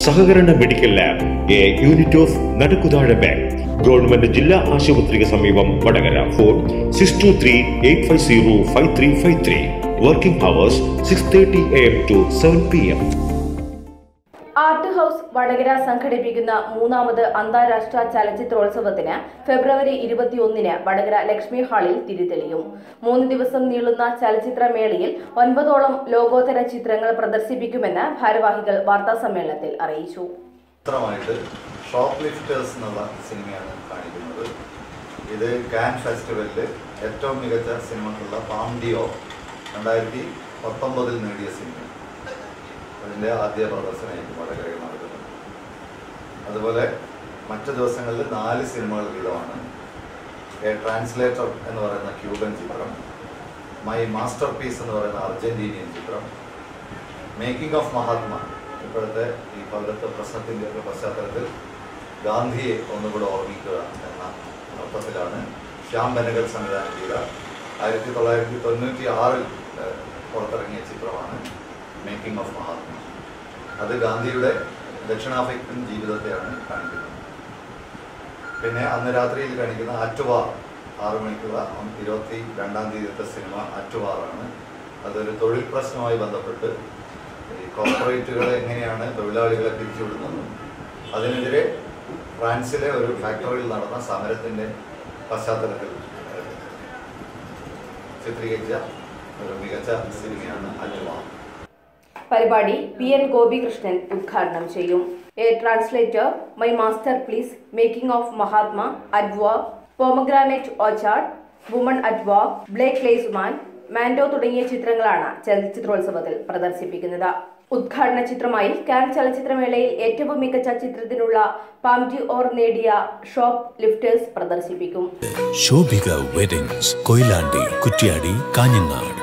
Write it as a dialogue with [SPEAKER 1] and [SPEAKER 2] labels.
[SPEAKER 1] സഹകരണ medical lab a unit of Nadakkuthazha bank government ജില്ലാ ആശുപത്രിക്ക് സമീപം Vadakara phone six two three eight five zero five three five three working hours six thirty A M to seven P M
[SPEAKER 2] art house Vadakara സംഘടിപ്പിക്കുന്ന മൂന്നാമത് അന്താരാഷ്ട്ര ചലച്ചിത്രോത്സവത്തിന് ഫെബ്രുവരി ഇരുപത്തിയൊന്നിന് വടകര ലക്ഷ്മി ഹാളിൽ തിരിതെളിയും മൂന്ന് ദിവസം നീളുന്ന ചലച്ചിത്രമേളയിൽ ഒൻപതോളം ലോകോത്തര ചിത്രങ്ങൾ പ്രദർശിപ്പിക്കുമെന്ന് ഭാരവാഹികൾ വാർത്താസമ്മേളനത്തിൽ അറിയിച്ചു
[SPEAKER 3] ചിത്രമായിട്ട് ഷോപ്പ് ലിഫ്റ്റേഴ്സ് എന്നുള്ള സിനിമയാണ് കാണിക്കുന്നത് ഇത് കാൻ ഫെസ്റ്റിവലിൽ ഏറ്റവും മികച്ച സിനിമക്കുള്ള പാം ഡിയോ രണ്ടായിരത്തി പത്തൊമ്പതിൽ നേടിയ സിനിമ അതിൻ്റെ ആദ്യ പ്രദർശനമായിരിക്കും വടകരയിൽ നടക്കുന്നത് അതുപോലെ മറ്റു ദിവസങ്ങളിൽ നാല് സിനിമകൾ വീതമാണ് എ ട്രാൻസ്ലേറ്റർ എന്ന് പറയുന്ന ക്യൂബൻ ചിത്രം മൈ മാസ്റ്റർ പീസ് എന്ന് പറയുന്ന അർജന്റീനിയൻ ചിത്രം മേക്കിംഗ് ഓഫ് മഹാത്മ ഇപ്പോഴത്തെ ഈ പൗരത്വ പ്രശ്നത്തിൻ്റെ ഒക്കെ പശ്ചാത്തലത്തിൽ ഗാന്ധിയെ ഒന്നുകൂടെ ഓർമ്മിക്കുക എന്ന അർത്ഥത്തിലാണ് ശ്യാം ബനഗൽ സംവിധാനം ചെയ്ത ആയിരത്തി തൊള്ളായിരത്തി തൊണ്ണൂറ്റി ആറിൽ ഏഹ്, പുറത്തിറങ്ങിയ ചിത്രമാണ് മേക്കിംഗ് ഓഫ് മഹാത്മ അത് ഗാന്ധിയുടെ ദക്ഷിണാഫ്രിക്കൻ ജീവിതത്തെയാണ് കാണിക്കുന്നത് പിന്നെ അന്ന് രാത്രിയിൽ കാണിക്കുന്ന അറ്റുവാർ ആറു മണിക്കുള്ള ഇരുപത്തി രണ്ടാം തീയതിയത്തെ സിനിമ അറ്റുവാറാണ് അതൊരു തൊഴിൽ പ്രശ്നവുമായി ബന്ധപ്പെട്ട് ഈ കോർപ്പറേറ്റുകളെ എങ്ങനെയാണ് തൊഴിലാളികളെ പിരിച്ചുവിടുന്നതും അതിനെതിരെ ഫ്രാൻസിലെ ഒരു ഫാക്ടറിയിൽ നടന്ന സമരത്തിൻ്റെ പശ്ചാത്തലത്തിൽ ഏഹ്, ചിത്രീകരിച്ച ഒരു മികച്ച സിനിമയാണ് അറ്റുവാർ
[SPEAKER 2] പരിപാടി പി എൻ ഗോപികൃഷ്ണൻ ഉദ്ഘാടനം ചെയ്യും a translator my masterpiece making of Mahatma അഡ്വ പോമഗ്രാനൈറ്റ് ഓച്ചാർഡ് വുമൺ അഡ്വ ബ്ലേക്ക് ലേസുമാൻ മാൻഡോ തുടങ്ങിയ ചിത്രങ്ങളാണ് ചലച്ചിത്രോത്സവത്തിൽ പ്രദർശിപ്പിക്കുന്നത് ഉദ്ഘാടന ചിത്രമായി കാൻ ചലച്ചിത്രമേളയിൽ ഏറ്റവും മികച്ച ചിത്രത്തിനുള്ള പാംജി ഓർ നേടിയ ഷോപ്പ് ലിഫ്റ്റേഴ്സ് പ്രദർശിപ്പിക്കും
[SPEAKER 4] ശോഭിക വെഡിങ്സ് കൊയിലാണ്ടി കുറ്റ്യാടി കാഞ്ഞങ്ങാട്